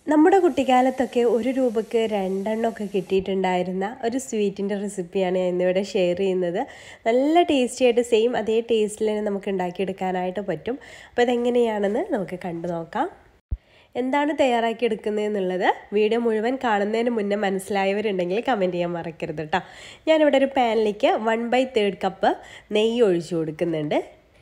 നമ്മുടെ കുട്ടിക്കാലത്തൊക്കെ ഒരു രൂപയ്ക്ക് രണ്ടെണ്ണമൊക്കെ കിട്ടിയിട്ടുണ്ടായിരുന്ന ഒരു സ്വീറ്റിൻ്റെ റെസിപ്പിയാണ് ഞാൻ ഇന്നിവിടെ ഷെയർ ചെയ്യുന്നത് നല്ല ടേസ്റ്റി ആയിട്ട് സെയിം അതേ ടേസ്റ്റിൽ തന്നെ നമുക്ക് ഉണ്ടാക്കിയെടുക്കാനായിട്ട് പറ്റും അപ്പോൾ ഇതെങ്ങനെയാണെന്ന് നമുക്ക് കണ്ടു നോക്കാം എന്താണ് തയ്യാറാക്കി എടുക്കുന്നത് എന്നുള്ളത് വീഡിയോ മുഴുവൻ കാണുന്നതിന് മുന്നേ മനസ്സിലായവരുണ്ടെങ്കിൽ കമൻറ്റ് ചെയ്യാൻ മറക്കരുത് കേട്ടോ ഞാനിവിടെ ഒരു പാനിലേക്ക് വൺ ബൈ തേർഡ് കപ്പ് നെയ്യ് ഒഴിച്ചു കൊടുക്കുന്നുണ്ട്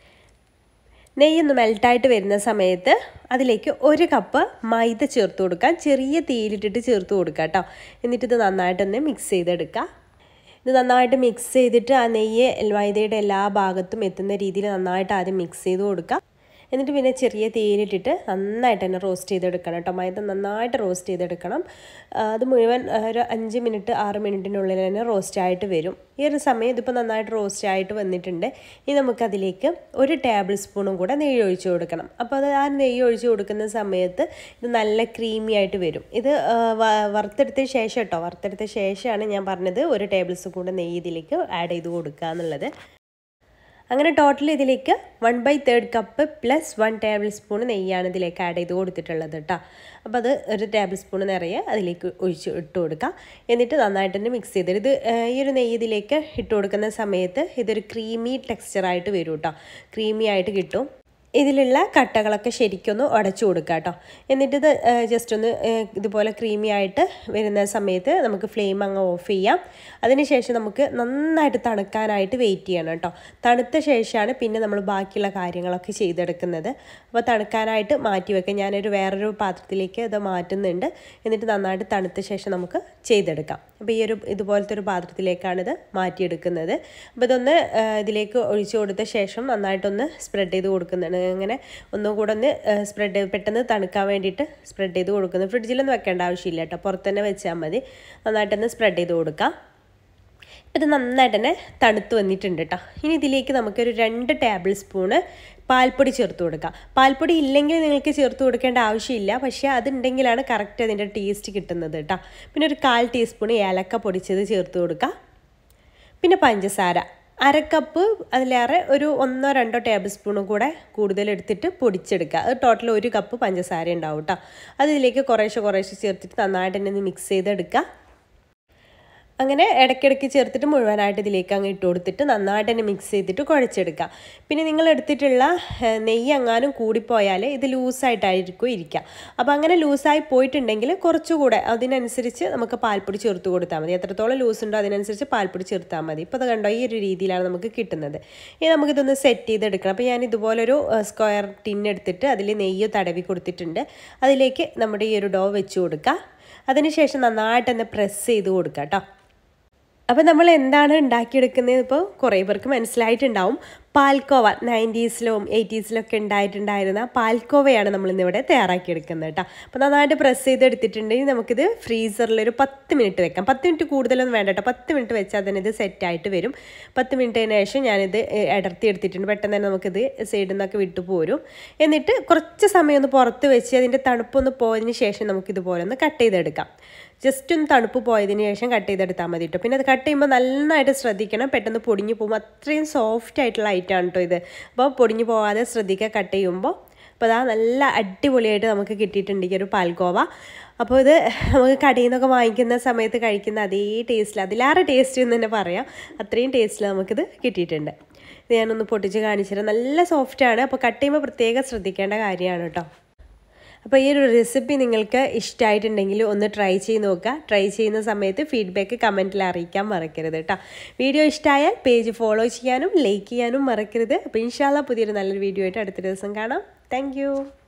നെയ്യൊന്ന് മെൽട്ടായിട്ട് വരുന്ന സമയത്ത് അതിലേക്ക് ഒരു കപ്പ് മൈദ ചേർത്ത് കൊടുക്കാം ചെറിയ തീയിലിട്ടിട്ട് ചേർത്ത് കൊടുക്കുക കേട്ടോ എന്നിട്ട് ഇത് നന്നായിട്ടൊന്ന് മിക്സ് ചെയ്തെടുക്കുക ഇത് നന്നായിട്ട് മിക്സ് ചെയ്തിട്ട് ആ നെയ്യ് മൈദയുടെ എല്ലാ ഭാഗത്തും എത്തുന്ന രീതിയിൽ നന്നായിട്ട് ആദ്യം മിക്സ് ചെയ്ത് കൊടുക്കുക എന്നിട്ട് പിന്നെ ചെറിയ തീയിലിട്ടിട്ട് നന്നായിട്ട് തന്നെ റോസ്റ്റ് ചെയ്തെടുക്കണം കേട്ടോ മൈദ നന്നായിട്ട് റോസ്റ്റ് ചെയ്തെടുക്കണം അത് മുഴുവൻ ഒരു അഞ്ച് മിനിറ്റ് ആറ് മിനിറ്റിനുള്ളിൽ തന്നെ റോസ്റ്റ് ആയിട്ട് വരും ഈ ഒരു സമയം ഇതിപ്പോൾ നന്നായിട്ട് റോസ്റ്റ് ആയിട്ട് വന്നിട്ടുണ്ട് ഇനി നമുക്കതിലേക്ക് ഒരു ടേബിൾ സ്പൂണും കൂടെ നെയ്യ് ഒഴിച്ചു കൊടുക്കണം അപ്പോൾ അത് ആ നെയ്യ് ഒഴിച്ചു കൊടുക്കുന്ന സമയത്ത് ഇത് നല്ല ക്രീമി ആയിട്ട് വരും ഇത് വറുത്തെടുത്ത ശേഷം കേട്ടോ വറുത്തെടുത്ത ശേഷമാണ് ഞാൻ പറഞ്ഞത് ഒരു ടേബിൾ സ്പൂൺ കൂടെ നെയ്യ് ഇതിലേക്ക് ആഡ് ചെയ്ത് കൊടുക്കുക എന്നുള്ളത് അങ്ങനെ ടോട്ടൽ ഇതിലേക്ക് one by third cup plus one tablespoon നെയ്യാണ് ഇതിലേക്ക് ആഡ് ചെയ്ത് കൊടുത്തിട്ടുള്ളത് കേട്ടോ അപ്പോൾ അത് ഒരു ടേബിൾ സ്പൂൺ നിറയെ അതിലേക്ക് ഒഴിച്ച് ഇട്ട് കൊടുക്കുക എന്നിട്ട് നന്നായിട്ട് തന്നെ മിക്സ് ചെയ്ത് ഇത് ഈ ഒരു നെയ്യ് ഇതിലേക്ക് ഇട്ട് കൊടുക്കുന്ന സമയത്ത് ഇതൊരു ക്രീമി ടെക്സ്ചറായിട്ട് വരും കേട്ടോ ക്രീമി ആയിട്ട് കിട്ടും ഇതിലുള്ള കട്ടകളൊക്കെ ശരിക്കൊന്ന് ഉടച്ചു കൊടുക്കുക കേട്ടോ എന്നിട്ട് ഇത് ജസ്റ്റ് ഒന്ന് ഇതുപോലെ ക്രീമി ആയിട്ട് വരുന്ന സമയത്ത് നമുക്ക് ഫ്ലെയിം അങ്ങ് ഓഫ് ചെയ്യാം അതിനുശേഷം നമുക്ക് നന്നായിട്ട് തണുക്കാനായിട്ട് വെയിറ്റ് ചെയ്യണം കേട്ടോ തണുത്ത ശേഷമാണ് പിന്നെ നമ്മൾ ബാക്കിയുള്ള കാര്യങ്ങളൊക്കെ ചെയ്തെടുക്കുന്നത് അപ്പോൾ തണുക്കാനായിട്ട് മാറ്റി വെക്കാം ഞാനൊരു വേറൊരു പാത്രത്തിലേക്ക് ഇത് മാറ്റുന്നുണ്ട് എന്നിട്ട് നന്നായിട്ട് തണുത്ത ശേഷം നമുക്ക് ചെയ്തെടുക്കാം അപ്പോൾ ഈ ഒരു ഇതുപോലത്തെ ഒരു പാത്രത്തിലേക്കാണിത് മാറ്റിയെടുക്കുന്നത് അപ്പോൾ ഇതൊന്ന് ഇതിലേക്ക് ഒഴിച്ചു കൊടുത്ത ശേഷം നന്നായിട്ടൊന്ന് സ്പ്രെഡ് ചെയ്ത് കൊടുക്കുന്നുണ്ട് അങ്ങനെ ഒന്നും കൂടെ ഒന്ന് സ്പ്രെഡ് പെട്ടെന്ന് തണുക്കാൻ വേണ്ടിയിട്ട് സ്പ്രെഡ് ചെയ്ത് കൊടുക്കുന്നത് ഫ്രിഡ്ജിലൊന്നും വെക്കേണ്ട ആവശ്യമില്ല കേട്ടോ പുറത്ത് തന്നെ വെച്ചാൽ മതി നന്നായിട്ടൊന്ന് സ്പ്രെഡ് ചെയ്ത് കൊടുക്കാം ഇത് നന്നായിട്ട് തന്നെ തണുത്ത് വന്നിട്ടുണ്ട് കേട്ടോ ഇനി ഇതിലേക്ക് നമുക്കൊരു രണ്ട് ടേബിൾ സ്പൂണ് പാൽപ്പൊടി ചേർത്ത് കൊടുക്കാം പാൽപ്പൊടി ഇല്ലെങ്കിൽ നിങ്ങൾക്ക് ചേർത്ത് കൊടുക്കേണ്ട ആവശ്യമില്ല പക്ഷേ അതുണ്ടെങ്കിലാണ് കറക്റ്റ് അതിൻ്റെ ടേസ്റ്റ് കിട്ടുന്നത് കേട്ടോ പിന്നെ ഒരു കാൽ ടീസ്പൂൺ ഏലക്ക പൊടിച്ചത് ചേർത്ത് കൊടുക്കാം പിന്നെ പഞ്ചസാര അര കപ്പ് അതിലേറെ ഒരു ഒന്നോ രണ്ടോ ടേബിൾ സ്പൂണും കൂടെ കൂടുതൽ എടുത്തിട്ട് പൊടിച്ചെടുക്കുക അത് ടോട്ടൽ ഒരു കപ്പ് പഞ്ചസാര ഉണ്ടാവും കേട്ടോ അത് ഇതിലേക്ക് കുറേശ്ശെ കുറേശ്ശെ ചേർത്തിട്ട് നന്നായിട്ട് തന്നെ മിക്സ് ചെയ്തെടുക്കുക അങ്ങനെ ഇടയ്ക്കിടയ്ക്ക് ചേർത്തിട്ട് മുഴുവനായിട്ട് ഇതിലേക്ക് അങ്ങ് ഇട്ട് കൊടുത്തിട്ട് നന്നായിട്ട് തന്നെ മിക്സ് ചെയ്തിട്ട് കുഴച്ചെടുക്കുക പിന്നെ നിങ്ങൾ എടുത്തിട്ടുള്ള നെയ്യ് എങ്ങാനും കൂടിപ്പോയാൽ ഇത് ലൂസായിട്ടായിരിക്കും ഇരിക്കുക അപ്പോൾ അങ്ങനെ ലൂസായി പോയിട്ടുണ്ടെങ്കിൽ കുറച്ചുകൂടെ അതിനനുസരിച്ച് നമുക്ക് പാൽപ്പൊടി ചേർത്ത് കൊടുത്താൽ മതി എത്രത്തോളം ലൂസ് ഉണ്ടോ അതിനനുസരിച്ച് പാൽപ്പൊടി ചേർത്താൽ മതി ഇപ്പോൾ അത് കണ്ടോ ഈ ഒരു രീതിയിലാണ് നമുക്ക് കിട്ടുന്നത് ഇനി നമുക്കിതൊന്ന് സെറ്റ് ചെയ്തെടുക്കണം അപ്പോൾ ഞാൻ ഇതുപോലൊരു സ്ക്വയർ ടിൻ എടുത്തിട്ട് അതിൽ നെയ്യ് തടവി കൊടുത്തിട്ടുണ്ട് അതിലേക്ക് നമ്മുടെ ഈ ഒരു ഡോ വെച്ച് കൊടുക്കുക അതിനുശേഷം നന്നായിട്ട് തന്നെ പ്രസ് ചെയ്ത് കൊടുക്കുക കേട്ടോ അപ്പോൾ നമ്മൾ എന്താണ് ഉണ്ടാക്കിയെടുക്കുന്നത് ഇപ്പോൾ കുറേ പേർക്ക് മനസ്സിലായിട്ടുണ്ടാവും പാൽക്കോവ നയൻറ്റീസിലും എയ്റ്റീസിലൊക്കെ ഉണ്ടായിട്ടുണ്ടായിരുന്ന പാൽക്കോവയാണ് നമ്മൾ ഇന്നിവിടെ തയ്യാറാക്കിയെടുക്കുന്നത് കേട്ടോ അപ്പോൾ നന്നായിട്ട് പ്രസ് ചെയ്തെടുത്തിട്ടുണ്ടെങ്കിൽ നമുക്കിത് ഫ്രീസറിൽ ഒരു പത്ത് മിനിറ്റ് വെക്കാം പത്ത് മിനിറ്റ് കൂടുതലൊന്നും വേണ്ട കേട്ടോ പത്ത് മിനിറ്റ് വെച്ചാൽ തന്നെ ഇത് സെറ്റായിട്ട് വരും പത്ത് മിനിറ്റിന് ശേഷം ഞാനിത് അടർത്തി എടുത്തിട്ടുണ്ട് പെട്ടെന്ന് തന്നെ നമുക്കിത് സൈഡിൽ നിന്നൊക്കെ വിട്ടു പോരും എന്നിട്ട് കുറച്ച് സമയം ഒന്ന് പുറത്ത് വെച്ച് അതിൻ്റെ തണുപ്പൊന്ന് പോയതിന് ശേഷം നമുക്കിതുപോലെ ഒന്ന് കട്ട് ചെയ്തെടുക്കാം ജസ്റ്റ് ഒന്ന് തണുപ്പ് പോയതിന് ശേഷം കട്ട് ചെയ്തെടുത്താൽ മതി കേട്ടോ പിന്നെ അത് കട്ട് ചെയ്യുമ്പോൾ നന്നായിട്ട് ശ്രദ്ധിക്കണം പെട്ടെന്ന് പൊടിഞ്ഞു പോകും അത്രയും സോഫ്റ്റ് ആയിട്ടുള്ള ഐറ്റമാണ് കേട്ടോ ഇത് അപ്പോൾ പൊടിഞ്ഞു പോകാതെ ശ്രദ്ധിക്കുക കട്ട് ചെയ്യുമ്പോൾ അപ്പോൾ അതാ നല്ല അടിപൊളിയായിട്ട് നമുക്ക് കിട്ടിയിട്ടുണ്ട് ഈ ഒരു പാൽഗോവ അപ്പോൾ ഇത് നമുക്ക് കടയിൽ നിന്നൊക്കെ വാങ്ങിക്കുന്ന സമയത്ത് കഴിക്കുന്ന അതേ ടേസ്റ്റിൽ അതിലേറെ ടേസ്റ്റ് എന്ന് തന്നെ പറയാം അത്രയും ടേസ്റ്റിൽ നമുക്കിത് കിട്ടിയിട്ടുണ്ട് ഇത് ഞാനൊന്ന് പൊട്ടിച്ച് കാണിച്ചുതരാം നല്ല സോഫ്റ്റാണ് അപ്പോൾ കട്ട് ചെയ്യുമ്പോൾ പ്രത്യേകം ശ്രദ്ധിക്കേണ്ട കാര്യമാണ് കേട്ടോ അപ്പോൾ ഈ ഒരു റെസിപ്പി നിങ്ങൾക്ക് ഇഷ്ടമായിട്ടുണ്ടെങ്കിൽ ഒന്ന് ട്രൈ ചെയ്ത് നോക്കുക ട്രൈ ചെയ്യുന്ന സമയത്ത് ഫീഡ്ബാക്ക് കമൻറ്റിൽ അറിയിക്കാൻ മറക്കരുത് കേട്ടോ വീഡിയോ ഇഷ്ടമായാൽ പേജ് ഫോളോ ചെയ്യാനും ലൈക്ക് ചെയ്യാനും മറക്കരുത് അപ്പോൾ ഇൻഷാല്ല പുതിയൊരു നല്ലൊരു വീഡിയോ ആയിട്ട് അടുത്ത ദിവസം കാണാം താങ്ക്